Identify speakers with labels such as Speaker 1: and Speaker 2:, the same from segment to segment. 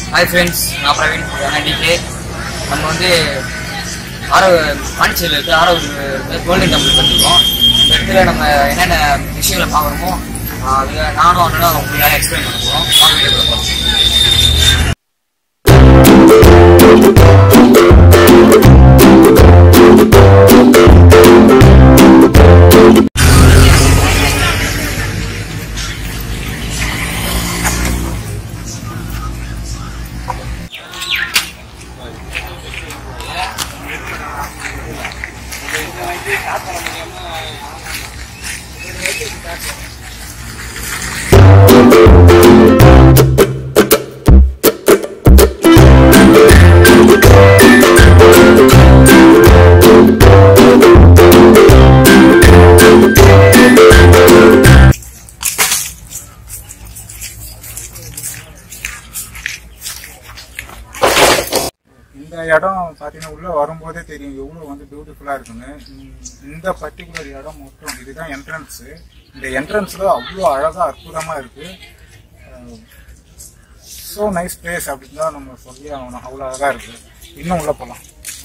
Speaker 1: Hi friends நான் Praveen decay நம்ம வந்து ஆரோ பாண்டிச்சேரியில் இருக்க ஆரோ கோல்டன் டெம்பிள் பண்ணிருக்கோம் இந்த இடத்துல நம்ம என்னென்ன விஷயங்களை பார்க்குறோமோ அதில் நானும் அண்ணனும் உங்களுக்கு எக்ஸ்பிளைன் பண்ண போகிறோம் வாங்க வீடியோ போகிறோம்
Speaker 2: இந்த இடம் பார்த்தீங்கன்னா உள்ள வரும்போதே தெரியும் எவ்வளோ வந்து பியூட்டிஃபுல்லாக இருக்குன்னு உம், இந்த பர்டிகுலர் இடம் மட்டும் இதுதான் என்ட்ரன்ஸு இந்த என்ட்ரன்ஸில் அவ்வளோ அழகாக அற்புதமாக இருக்கு ஸோ நைஸ் பிளேஸ் அப்படின்னு தான் நம்ம சொல்லி ஆகணும் அவ்வளோ அழகாக இருக்கு இன்னும் உள்ள போகலாம்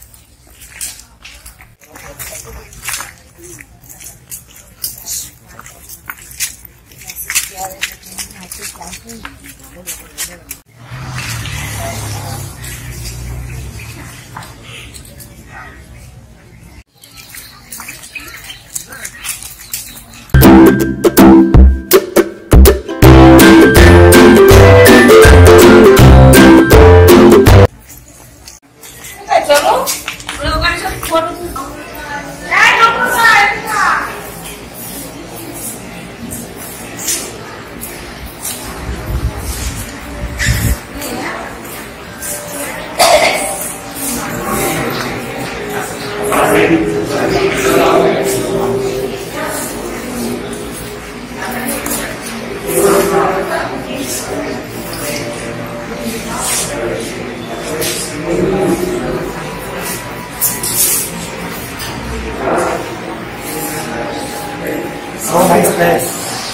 Speaker 2: ஸோ நைஸ் பிளேஸ்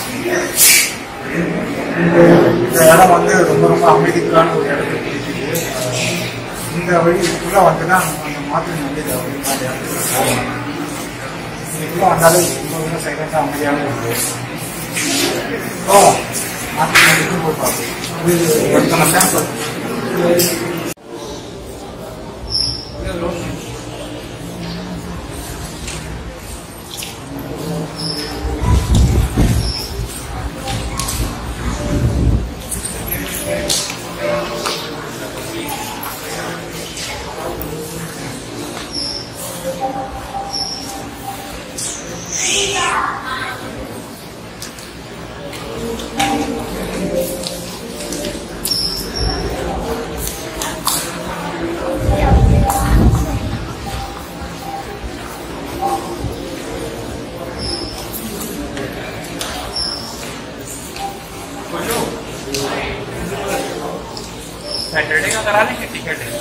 Speaker 2: இந்த இடம் வந்து ரொம்ப ரொம்ப அமைதிக்கான ஒரு இடத்துக்கு பிடிக்குது இந்த வழி இதுக்குள்ள வந்து தான் அந்த மாற்று நம்பிக்கை அப்படின்னா இதுக்குள்ள வந்தாலே ரொம்ப ரொம்ப சைலண்டாக அமைதியாக இருக்கு ஓ மாற்று நம்பிக்கை போய் பார்ப்போம் இது ஒருத்தன சாம்பிள்
Speaker 3: सैटरडे का करा लेंगे टिकट है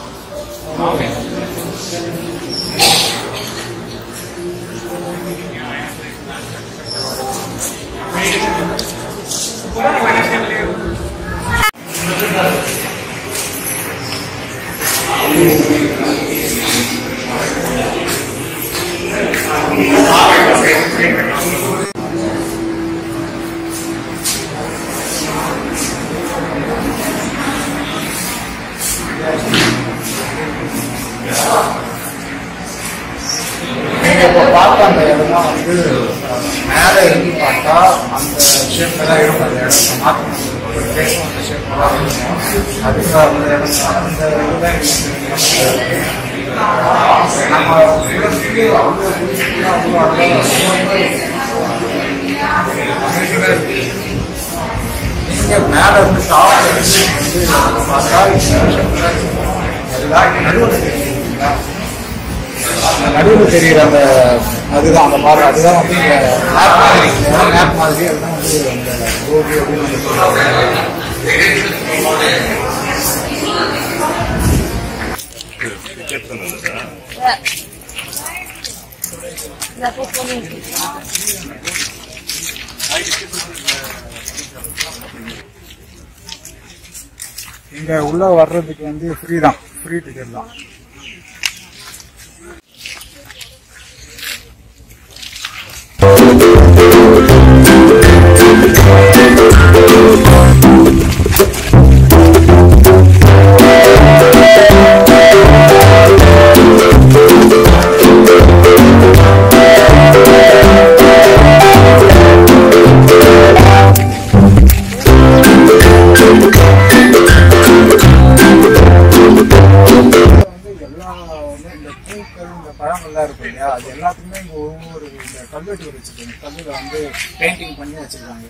Speaker 2: நீங்க இப்போ பார்த்த அந்த இடம் தான் வந்து மேலே இருந்து பார்த்தா அந்த ஷேப்ல தான் இருக்கும் அந்த இடம் மாற்றணும் ஒரு பேசும் அந்த ஷேப்ல தான் இருக்கும் அதுக்கு அந்த இடம் தான் அந்த இதுதான் இருக்கு. நம்ம உலகத்துக்கு அவ்வளோ beautiful-ஆ, அவ்வளோ அழகா நீங்க மேல இருந்து டாப் இருந்து வந்து பார்த்தா இந்த ஷேப்ல தான் இருக்கும். அதுதான் நடுவில் தெரியுங்களா அந்த நடுவில் தெரியுற அந்த அதுதான் அந்த மாதிரி அதுதான் வந்து இங்க மேப் மாதிரி மேப் மாதிரி அதுதான் வந்து அந்த ரோடு அப்படின்னு வந்து சொல்றாங்க இங்க உள்ள வர்றதுக்கு வந்து ஃப்ரீ தான் ஃப்ரீ டிக்கெட் தான் வந்து எல்லா வந்து இந்த பூக்கள் இந்த பழங்கள்லாம் இருக்கும் இல்லையா அது எல்லாத்துக்குமே இங்க ஒவ்வொரு இந்த கல்வெட்டு வச்சிருக்காங்க கல்லுல வந்து பெயிண்டிங் பண்ணி வச்சிருக்காங்க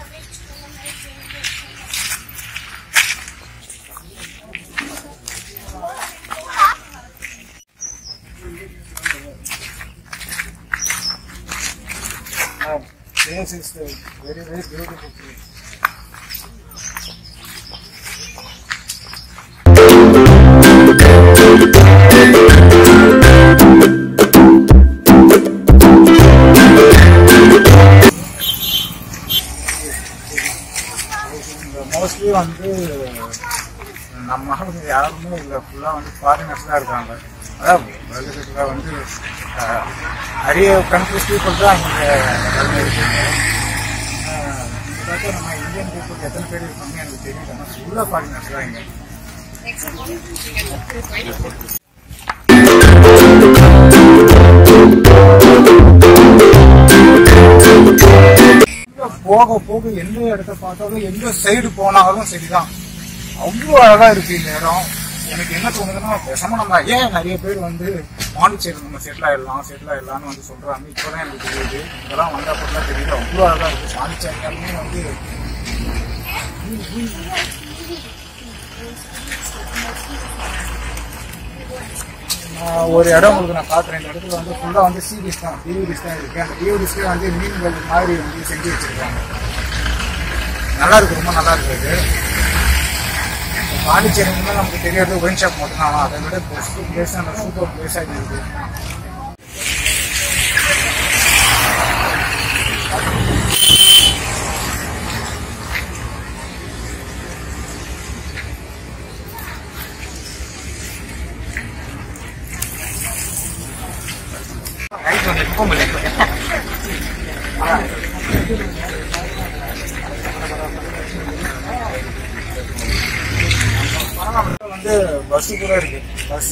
Speaker 2: This is the very very beautiful place. Mostly வந்து நம்ம ஆளுங்க யாருமே இல்லை ஃபுல்லாக வந்து ஃபாரினர்ஸ் தான் இருக்காங்க அதான் உலகத்தில் வந்து அஹ், நிறைய கண்ட்ரிஸ் பீப்புள் தான் இங்கே இருக்காங்க அஹ், இதாக்க நம்ம இந்தியன் பீப்புள் எத்தனை பேர் இருக்காங்க எனக்கு தெரியல ஆனால் ஃபுல்லாக ஃபாரினர்ஸ் தான் இங்கே உள்ள போக போக எந்த இடத்த பார்த்தாலும் எந்த சைடு போனாலும் சரிதான் அவ்வளோ அழகா இருக்கு இந்த இடம் எனக்கு என்ன தோணுதுன்னா பேசாம நம்ம ஏன் நிறைய பேர் வந்து பாண்டிச்சேரி நம்ம செட்டில் ஆயிடலாம் செட்டில் ஆயிடலாம்னு வந்து சொல்றாங்க இப்போதான் எனக்கு தெரியுது இதெல்லாம் வந்த அப்புறம் தான் தெரியுது அவ்வளோ அழகா இருக்கு பாண்டிச்சேரியாலுமே வந்து நான் ஒரு இடம் உங்களுக்கு நான் காட்டுறேன் இந்த இடத்துல வந்து ஃபுல்லாக வந்து சீ டிஷ் தான் டிவி டிஷ் தான் இருக்கு அந்த டிவி டிஷ்லேயே வந்து மீன்கள் மாதிரி வந்து செஞ்சு வச்சிருக்காங்க நல்லா இருக்கு ரொம்ப நல்லா இருக்கு இது பாண்டிச்சேரி வந்து நமக்கு தெரியாது ஒயின் ஷாப் மட்டும்தான் அதை விட பெஸ்ட் பிளேஸ் அந்த சூப்பர் பிளேஸாக இருக்கு
Speaker 1: ரைட் வந்து இப்போ இல்லை
Speaker 2: வந்து பஸ் கூட இருக்கு பஸ்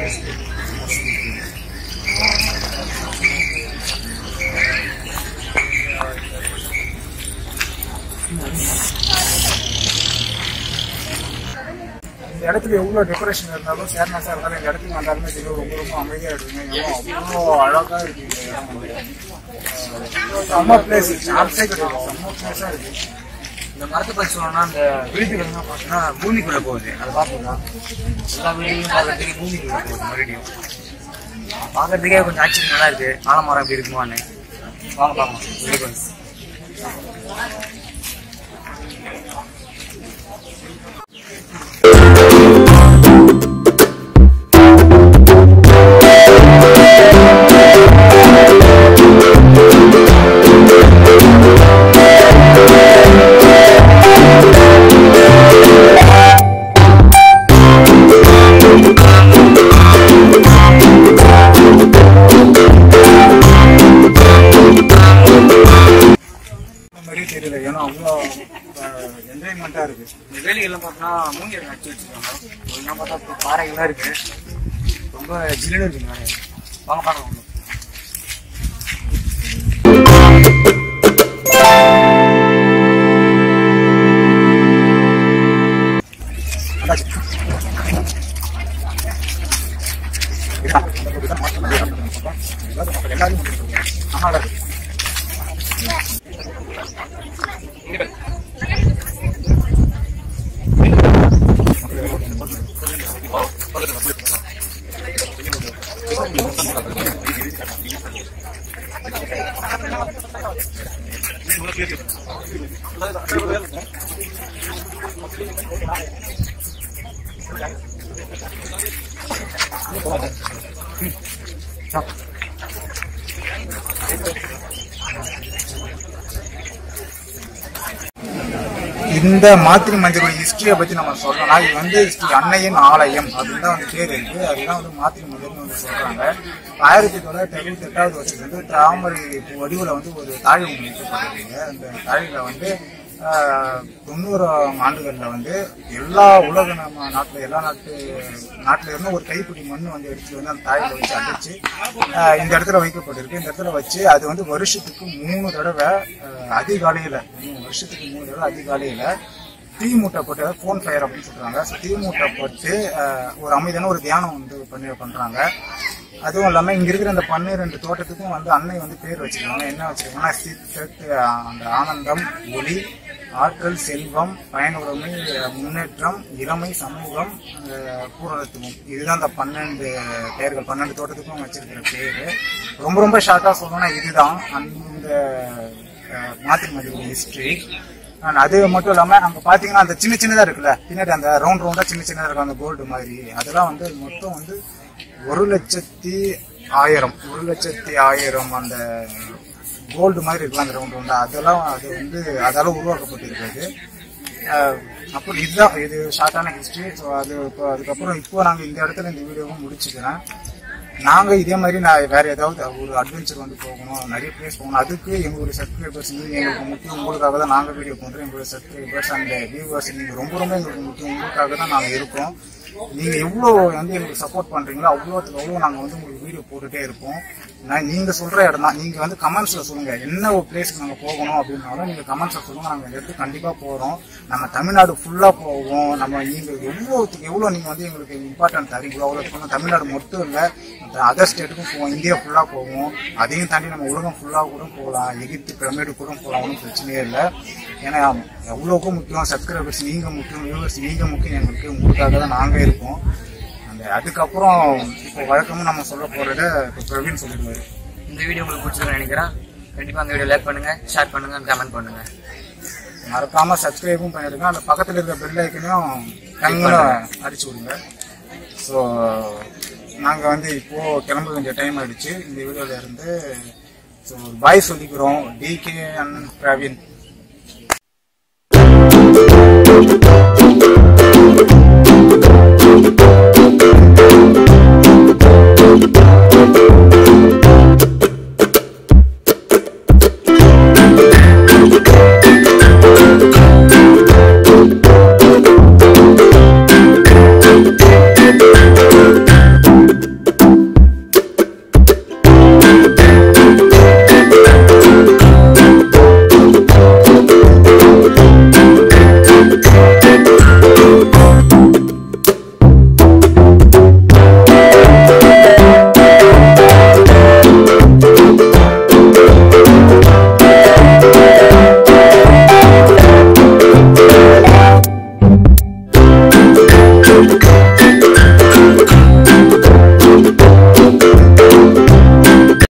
Speaker 2: இந்த இடத்துல எவ்வளோ டெக்கரேஷன் இருந்தாலும் சேர்னஸாக இருந்தாலும் இந்த இடத்துக்கு வந்தாலுமே தெரியும் ரொம்ப ரொம்ப அமைதியாக இருக்குங்க ஏன்னா அவ்வளோ அழகாக இருக்கு இந்த இடம் வந்து அஹ் செம்ம பிளேஸ் சான்ஸே கிடையாது செம்ம பிளேஸாக இருக்கு
Speaker 1: இந்த மரத்தை பற்றி சொல்லணும்னா அந்த வீட்டுகள்லாம் பார்த்தீங்கன்னா பூமிக்குள்ள போகுது அதை பார்த்தீங்கன்னா எல்லா வீடுகளும் பார்க்கறதுக்கு பூமிக்குள்ள போகுது மறுபடியும் பார்க்கறதுக்கே கொஞ்சம் ஆச்சரியமா தான் இருக்கு ஆலமரம் எப்படி இருக்குமான்னு வாங்க பார்க்கலாம் உள்ளே போய்.
Speaker 2: இந்த மாதிரி தெரியல ஏன்னா அவ்வளோ என்ஜாய்மெண்ட்டாக இருக்கு
Speaker 1: இந்த வேலிகள்லாம் பார்த்தோன்னா மூங்கில் நட்டு வச்சிருக்காங்க ஒழுங்கா பார்த்தா இப்போ பாறைகள்லாம் இருக்கு ரொம்ப ஜில்லுன்னு இருக்கு நிறைய வாங்க பார்க்கலாம் ஒன்று
Speaker 2: இந்த மாத்திரை மஞ்சளுடைய ஹிஸ்டரியை பத்தி நம்ம சொல்லணும்னா இது வந்து ஸ்ரீ அன்னையின் ஆலயம் அப்படின்னு தான் வந்து பேர் இருக்கு அதுதான் வந்து மாத்திரை மஞ்சள்னு வந்து சொல்றாங்க ஆயிரத்தி தொள்ளாயிரத்தி அறுபத்தி எட்டாவது வருஷத்துல வந்து தாமரை பூ வடிவுல வந்து ஒரு தாழ் ஒன்று வைக்கப்பட்டிருக்கு அந்த தாழில வந்து ஆஹ், தொண்ணூறு ஆண்டுகள்ல வந்து எல்லா உலக நம்ம நாட்டுல எல்லா நாட்டு நாட்டுல இருந்து ஒரு கைப்பிடி மண் வந்து எடுத்து வந்து அந்த தாழில வச்சு அடைச்சு ஆஹ், இந்த இடத்துல வைக்கப்பட்டிருக்கு இந்த இடத்துல வச்சு அது வந்து வருஷத்துக்கு மூணு தடவை ஆஹ், அதிகாலையில மூணு வருஷத்துக்கு மூணு தடவை அதிகாலையில தீ மூட்டப்பட்டு ஃபோன் ஃபயர் அப்படின்னு சொல்றாங்க So, தீ மூட்டப்பட்டு ஆஹ், ஒரு அமைதியான ஒரு தியானம் வந்து பண்ணி பண்றாங்க அதுவும் இல்லாம இங்க இருக்கிற அந்த பன்னிரெண்டு தோட்டத்துக்கும் வந்து அன்னை வந்து பேர் வச்சிருக்காங்க என்ன வச்சிருக்காங்கன்னா சித்தத் அந்த ஆனந்தம் ஒளி ஆற்றல் செல்வம் பயனுடைமை முன்னேற்றம் இளமை சமூகம் அஹ், பூரணத்துவம் இதுதான் அந்த பன்னெண்டு பெயர்கள் பன்னெண்டு தோட்டத்துக்கும் வச்சிருக்கிற பேரு ரொம்ப ரொம்ப ஷார்ட்டா சொல்லணும்னா இதுதான் அந்த அஹ், மாத்திரை மதிப்பு ஹிஸ்டரி அது மட்டும் இல்லாம அங்க பாத்தீங்கன்னா அந்த சின்ன சின்னதா இருக்குல்ல பின்னாடி அந்த ரவுண்ட் ரவுண்டா சின்ன சின்னதா இருக்கும் அந்த கோல்டு மாதிரி அதெல்லாம் வந்து மொத்தம் வந்து ஒரு லட்சத்தி ஆயிரம் ஒரு லட்சத்தி ஆயிரம் அந்த கோல்டு மாதிரி இருக்கலாம் அந்த ரவுண்ட் ரவுண்டா அதெல்லாம் அது வந்து அதால உருவாக்கப்பட்டிருக்கிறது அஹ் அப்புறம் இதுதான் இது ஷார்ட்டான ஹிஸ்டரி ஸோ அது இப்போ அதுக்கப்புறம் இப்போ நாங்கள் இந்த இடத்துல இந்த வீடியோவும் முடிச்சுக்கிறேன் நாங்கள் இதே மாதிரி நான் வேற ஏதாவது ஒரு அட்வென்ச்சர் வந்து போகணும் நிறைய பிளேஸ் போகணும் அதுக்கு எங்களுடைய சப்ஸ்கிரைபர்ஸ் நீங்கள் எங்களுக்கு முக்கியம் உங்களுக்காக தான் நாங்கள் வீடியோ பண்ணுறோம் எங்களுடைய சப்ஸ்கிரைபர்ஸ் அண்ட் வியூவர்ஸ் நீங்கள் ரொம்ப ரொம்ப எங்களுக்கு முக்கியம் உங்களுக்காக தான் நாங்கள் இருக்கோம் நீங்க எவ்வளோ வந்து எங்களுக்கு சப்போர்ட் பண்றீங்களோ அவ்வளோத்துக்கு அவ்வளோ நாங்க வந்து உங்களுக்கு வீடியோ போட்டுட்டே இருப்போம் நான் நீங்க சொல்ற இடம் தான் நீங்க வந்து கமெண்ட்ஸ்ல சொல்லுங்க என்ன ஒரு பிளேஸ்க்கு நாங்க போகணும் அப்படின்னாலும் நீங்க கமெண்ட்ஸ்ல சொல்லுங்க நாங்க இந்த இடத்துக்கு கண்டிப்பா போறோம் நம்ம தமிழ்நாடு ஃபுல்லா போவோம் நம்ம நீங்க எவ்வளோத்துக்கு எவ்வளோ நீங்க வந்து எங்களுக்கு இம்பார்ட்டன்ட் தரீங்களோ அவ்வளோ தமிழ்நாடு மட்டும் இல்ல அதர் ஸ்டேட்டுக்கும் போவோம் இந்தியா ஃபுல்லா போவோம் அதையும் தாண்டி நம்ம உலகம் ஃபுல்லா கூட போகலாம் எகிப்து பிரமிடு கூட போகலாம் ஒன்றும் பிரச்சனையே இல்லை ஏன்னா எவ்வளோக்கும் முக்கியம் சப்ஸ்கிரைபர்ஸ் நீங்க முக்கியம் வியூவர்ஸ் நீங்க முக்கியம் எங்களுக்கு உங்களுக்காக தான் நாங்க இருக்கோம் அந்த அதுக்கப்புறம் இப்போ வழக்கமும் நம்ம சொல்ல போறத இப்போ பிரவீன் சொல்லிடுவாரு
Speaker 1: இந்த வீடியோ உங்களுக்கு பிடிச்சிருக்குன்னு நினைக்கிறேன் கண்டிப்பா அந்த வீடியோ லைக் பண்ணுங்க ஷேர் பண்ணுங்க கமெண்ட் பண்ணுங்க
Speaker 2: மறக்காம சப்ஸ்கிரைபும் பண்ணிடுங்க அந்த பக்கத்துல இருக்க பெல் ஐக்கனையும் டங்குன்னு அடிச்சு விடுங்க ஸோ நாங்க வந்து இப்போ கிளம்ப வேண்டிய டைம் ஆயிடுச்சு இந்த வீடியோல இருந்து ஸோ பாய் சொல்லிக்கிறோம் டிகே அண்ட் பிரவீன்